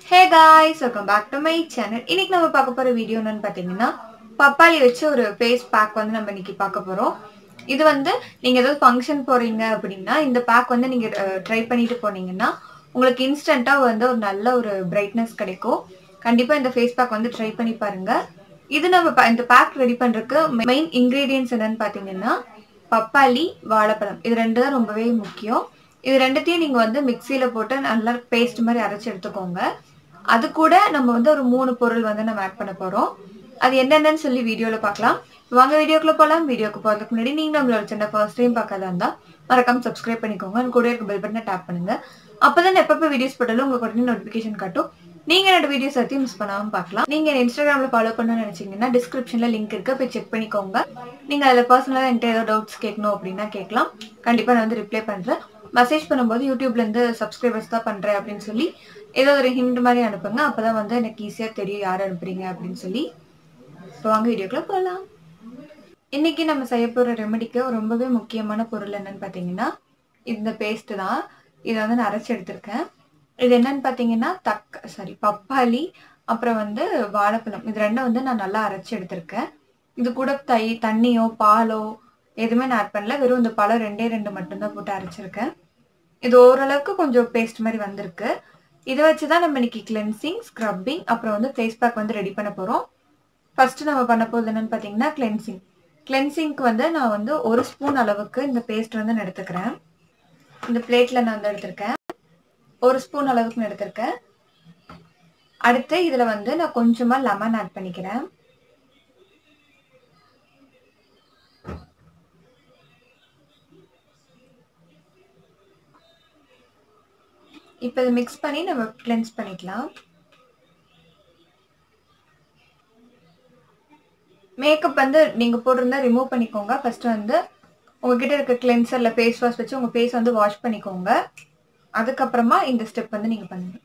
hey guys welcome back to my channel இன்னைக்கு நம்ம பார்க்க போற வீடியோ என்னன்னு பார்த்தீங்கன்னா பப்பாளி வச்சு ஒரு ஃபேஸ் பேக் வந்து நம்ம இன்னைக்கு பார்க்க போறோம் இது வந்து நீங்க ஏதாவது ஃபங்க்ஷன் போறீங்க அப்படின்னா இந்த பேக் வந்து நீங்க ட்ரை பண்ணிட்டு போனீங்கன்னா உங்களுக்கு இன்ஸ்டன்ட்டா வந்து ஒரு நல்ல ஒரு பிரைட்னஸ் கிடைக்கும் கண்டிப்பா இந்த ஃபேஸ் பேக் வந்து ட்ரை பண்ணி பாருங்க இது நம்ம ப- இந்த பேக் ரெடி பண்றதுக்கு மெயின் இன்கிரீடியன்ஸ் என்னன்னு பார்த்தீங்கன்னா பப்பாளி வாழைப்பழம் இது ரெண்டு தான் ரொம்பவே முக்கியம் இது ரெண்டுத்தையும் நீங்க வந்து மிக்சியில போட்டு நல்லா பேஸ்ட் மாதிரி அரைச்சு எடுத்துக்கோங்க அது கூட நம்ம வந்து ஒரு மூணு பொருள் வந்து நம்ம ஆட் பண்ண போறோம் அது என்னென்னன்னு சொல்லி வீடியோல பார்க்கலாம் வாங்க வீடியோக்குள்ள போகலாம் வீடியோக்கு போறதுக்கு முன்னாடி நீங்க நம்மளோட சேனல் ஃபர்ஸ்ட் டைம் பார்க்காதா இருந்தா மறக்காம சப்ஸ்கிரைப் பண்ணிக்கோங்க அது கூட இருக்க பெல் பட்டனை டேப் பண்ணுங்க அப்பதான் எப்பப்ப வீடியோஸ் போட்டாலும் உங்களுக்கு உடனே நோட்டிபிகேஷன் காட்டும் நீங்க என்னோட வீடியோஸ் எல்லாத்தையும் மிஸ் பண்ணாம பார்க்கலாம் நீங்க இன்ஸ்டாகிராம்ல ஃபாலோ பண்ணணும்னு நினைச்சீங்கன்னா டிஸ்கிரிப்ஷன்ல லிங்க் இருக்கு போய் செக் பண்ணிக்கோங்க நீங்க அதுல பர்சனலா என்கிட்ட ஏதோ டவுட்ஸ் கேட்கணும் அப்படின்னா கேட்கலாம் கண்டிப்பா நான் வந்து ரிப்ளை பண்றேன் மெசேஜ் பண்ணும்போது யூடியூப்ல இருந்து சப்ஸ்கிரைபர்ஸ் தான் பண்றேன் அப்படின்னு சொல்லி ஏதோ ஒரு ஹிண்ட் மாதிரி அனுப்புங்க அப்பதான் வந்து எனக்கு ஈஸியா தெரியும் யார் அனுப்புறீங்க அப்படின்னு சொல்லி இப்போ வாங்க வீடியோக்குள்ள போகலாம் இன்னைக்கு நம்ம செய்ய போற ரெமெடிக்கு ரொம்பவே முக்கியமான பொருள் என்னன்னு பாத்தீங்கன்னா இந்த பேஸ்ட் தான் இதை வந்து நான் அரைச்சு எடுத்திருக்கேன் இது என்னன்னு பாத்தீங்கன்னா தக் சாரி பப்பாளி அப்புறம் வந்து வாழைப்பழம் இது ரெண்டும் வந்து நான் நல்லா அரைச்சு எடுத்திருக்கேன் இது கூட தை தண்ணியோ பாலோ எதுவுமே நான் ஆட் பண்ணல வெறும் இந்த பழம் ரெண்டே ரெண்டு மட்டும்தான் போட்டு அரைச்சிருக்கேன் இது ஓரளவுக்கு கொஞ்சம் பேஸ்ட் மாதிரி வந்திருக்கு இதை வச்சு தான் நம்ம இன்னைக்கு கிளென்சிங் ஸ்க்ரப்பிங் அப்புறம் வந்து ஃபேஸ் பேக் வந்து ரெடி பண்ண போகிறோம் ஃபர்ஸ்ட் நம்ம பண்ண போகிறது என்னன்னு பார்த்தீங்கன்னா கிளென்சிங் கிளென்சிங்க்கு வந்து நான் வந்து ஒரு ஸ்பூன் அளவுக்கு இந்த பேஸ்ட் வந்து நான் எடுத்துக்கிறேன் இந்த பிளேட்டில் நான் வந்து எடுத்திருக்கேன் ஒரு ஸ்பூன் அளவுக்கு நான் எடுத்திருக்கேன் அடுத்து இதில் வந்து நான் கொஞ்சமாக லெமன் ஆட் பண்ணிக்கிறேன் இப்போ இதை மிக்ஸ் பண்ணி நம்ம கிளென்ஸ் பண்ணிக்கலாம் மேக்கப் வந்து நீங்கள் போட்டிருந்தா ரிமூவ் பண்ணிக்கோங்க ஃபர்ஸ்ட் வந்து உங்ககிட்ட இருக்க கிளென்சரில் ஃபேஸ் வாஷ் வச்சு உங்கள் ஃபேஸ் வந்து வாஷ் பண்ணிக்கோங்க அதுக்கப்புறமா இந்த ஸ்டெப் வந்து நீங்கள் பண்ணுங்க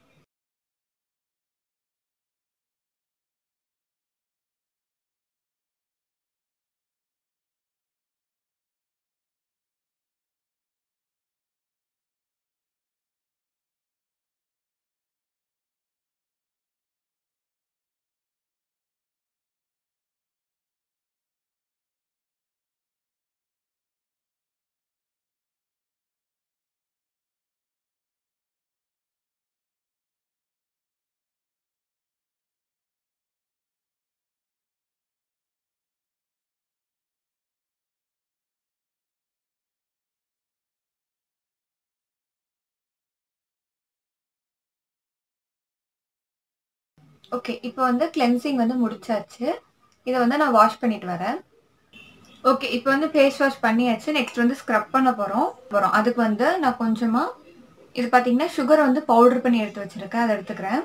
ஓகே இப்போ வந்து கிளென்சிங் வந்து முடிச்சாச்சு இதை வந்து நான் வாஷ் பண்ணிட்டு வரேன் ஓகே இப்போ வந்து ஃபேஸ் வாஷ் பண்ணியாச்சு நெக்ஸ்ட் வந்து ஸ்க்ரப் பண்ண போகிறோம் போகிறோம் அதுக்கு வந்து நான் கொஞ்சமாக இது பார்த்தீங்கன்னா சுகர் வந்து பவுடர் பண்ணி எடுத்து வச்சிருக்கேன் அதை எடுத்துக்கிறேன்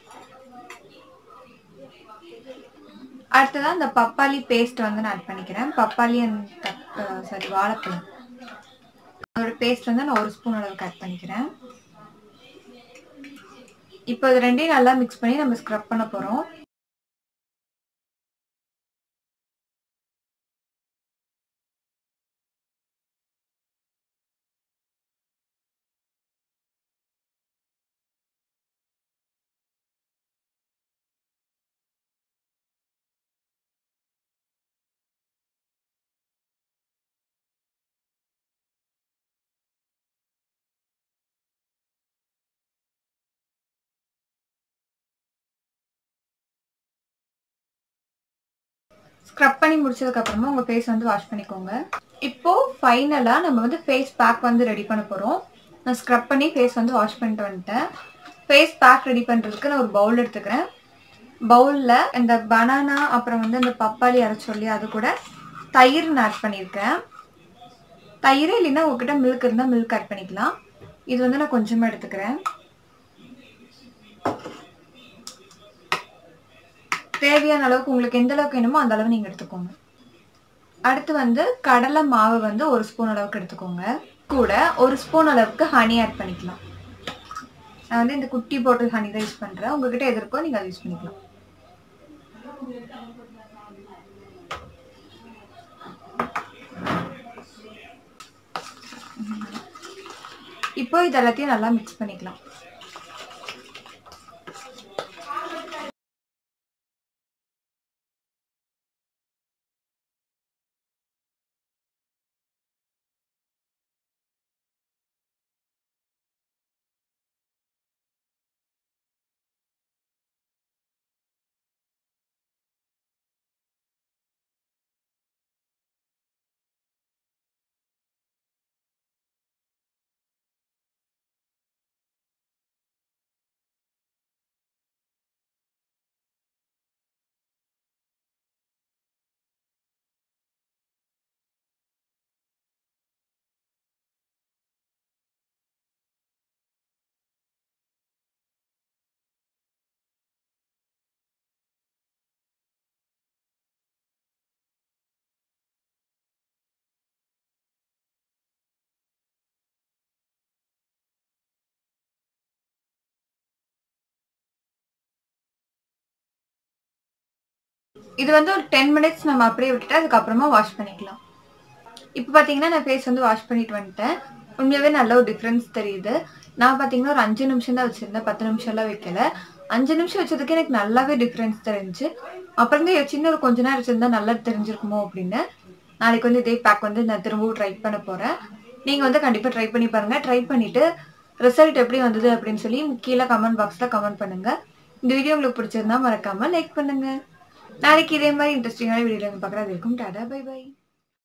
அடுத்ததான் இந்த பப்பாளி பேஸ்ட் வந்து நான் ஆட் பண்ணிக்கிறேன் பப்பாளி அண்ட் சாரி வாழைப்பழம் அதோட பேஸ்ட் வந்து நான் ஒரு ஸ்பூன் அளவுக்கு ஆட் பண்ணிக்கிறேன் இப்போ இது ரெண்டையும் நல்லா மிக்ஸ் பண்ணி நம்ம ஸ்க்ரப் பண்ண போகிறோம் ஸ்க்ரப் பண்ணி முடிச்சதுக்கு அப்புறமா உங்க ஃபேஸ் வந்து வாஷ் பண்ணிக்கோங்க இப்போ ஃபைனலா நம்ம வந்து ஃபேஸ் பேக் வந்து ரெடி பண்ண போறோம் நான் ஸ்க்ரப் பண்ணி ஃபேஸ் வந்து வாஷ் பண்ணிட்டு வந்துட்டேன் ஃபேஸ் பேக் ரெடி பண்றதுக்கு நான் ஒரு பவுல் எடுத்துக்கிறேன் பவுல்ல இந்த பனானா அப்புறம் வந்து இந்த பப்பாளி அரைச்சொல்லி அது கூட தயிர் நான் ஆட் பண்ணியிருக்கேன் தயிர் இல்லைன்னா உங்ககிட்ட மில்க் இருந்தால் மில்க் ஆட் பண்ணிக்கலாம் இது வந்து நான் கொஞ்சமாக எடுத்துக்கிறேன் தேவையான அளவுக்கு உங்களுக்கு எந்த அளவுக்கு வேணுமோ அந்த அளவு நீங்கள் எடுத்துக்கோங்க அடுத்து வந்து கடலை மாவு வந்து ஒரு ஸ்பூன் அளவுக்கு எடுத்துக்கோங்க கூட ஒரு ஸ்பூன் அளவுக்கு ஹனி ஆட் பண்ணிக்கலாம் நான் வந்து இந்த குட்டி பாட்டில் ஹனி தான் யூஸ் பண்ணுறேன் உங்ககிட்ட எது இருக்கோ நீங்கள் அதை யூஸ் பண்ணிக்கலாம் இப்போ இது எல்லாத்தையும் நல்லா மிக்ஸ் பண்ணிக்கலாம் இது வந்து ஒரு டென் மினிட்ஸ் நம்ம அப்படியே விட்டுட்டு அதுக்கப்புறமா வாஷ் பண்ணிக்கலாம் இப்போ பார்த்தீங்கன்னா நான் ஃபேஸ் வந்து வாஷ் பண்ணிட்டு வந்துட்டேன் உண்மையாகவே நல்ல ஒரு டிஃப்ரென்ஸ் தெரியுது நான் பார்த்தீங்கன்னா ஒரு அஞ்சு நிமிஷம் தான் வச்சுருந்தேன் பத்து நிமிஷம்லாம் வைக்கல அஞ்சு நிமிஷம் வச்சதுக்கு எனக்கு நல்லாவே டிஃப்ரென்ஸ் தெரிஞ்சு அப்புறம் வந்து சின்ன ஒரு கொஞ்ச நேரம் வச்சிருந்தா நல்லா தெரிஞ்சிருக்குமோ அப்படின்னு நாளைக்கு வந்து இதே பேக் வந்து நான் திரும்பவும் ட்ரை பண்ண போகிறேன் நீங்கள் வந்து கண்டிப்பாக ட்ரை பண்ணி பாருங்கள் ட்ரை பண்ணிவிட்டு ரிசல்ட் எப்படி வந்தது அப்படின்னு சொல்லி கீழே கமெண்ட் பாக்ஸில் கமெண்ட் பண்ணுங்கள் இந்த வீடியோ உங்களுக்கு பிடிச்சிருந்தா மறக்காமல் லைக் பண்ணுங்கள் நாளைக்கு இதே மாதிரி இன்ட்ரெஸ்டிங்கான வீடியோ பார்க்குறது இருக்கும் டாடா பை பை